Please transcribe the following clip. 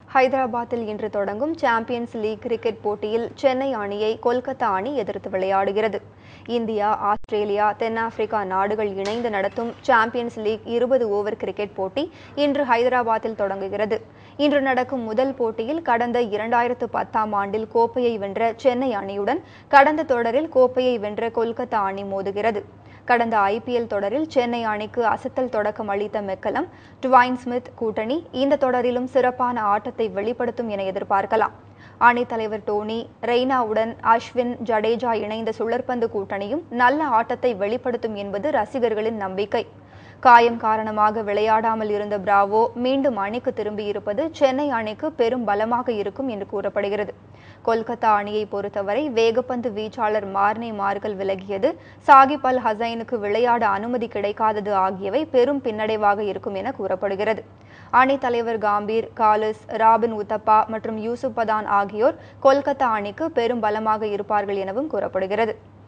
ஹைதராபாத்தில் இன்று தொடங்கும் சாம்பியன்ஸ் லீக் கிரிக்கெட் போட்டியில் சென்னை அணியை கொல்கத்தா அணி எதிர்த்து விளையாடுகிறது இந்தியா ஆஸ்திரேலியா தென்னாப்பிரிக்கா நாடுகள் இணைந்து நடத்தும் சாம்பியன்ஸ் லீக் இருபது ஓவர் கிரிக்கெட் போட்டி இன்று ஹைதராபாத்தில் தொடங்குகிறது இன்று நடக்கும் முதல் போட்டியில் கடந்த இரண்டாயிரத்து பத்தாம் ஆண்டில் கோப்பையை வென்ற சென்னை அணியுடன் கடந்த தொடரில் கோப்பையை வென்ற கொல்கத்தா அணி மோதுகிறது கடந்த ஐபிஎல் தொடரில் சென்னை அணிக்கு அசத்தல் தொடக்கம் அளித்த மெக்கலம் டுவைன் ஸ்மித் கூட்டணி இந்த தொடரிலும் சிறப்பான ஆட்டத்தை வெளிப்படுத்தும் என எதிர்பார்க்கலாம் அணித் தலைவர் டோனி ரெய்னாவுடன் அஸ்வின் ஜடேஜா இணைந்த சுழற்பந்து கூட்டணியும் நல்ல ஆட்டத்தை வெளிப்படுத்தும் என்பது ரசிகர்களின் நம்பிக்கை காயம் காரணமாக விளையாடாமல் இருந்த பிராவோ மீண்டும் அணிக்கு திரும்பியிருப்பது சென்னை அணிக்கு பெரும் பலமாக இருக்கும் என்று கூறப்படுகிறது கொல்கத்தா அணியை பொறுத்தவரை வேகப்பந்து வீச்சாளர் மார்னே மார்கல் விலகியது சாகிப் அல் ஹசைனுக்கு விளையாட அனுமதி கிடைக்காதது ஆகியவை பெரும் பின்னடைவாக இருக்கும் என கூறப்படுகிறது அணித் தலைவர் காம்பீர் காலிஸ் ராபின் உத்தப்பா மற்றும் யூசுப் பதான் ஆகியோர் கொல்கத்தா அணிக்கு பெரும் பலமாக இருப்பார்கள் எனவும் கூறப்படுகிறது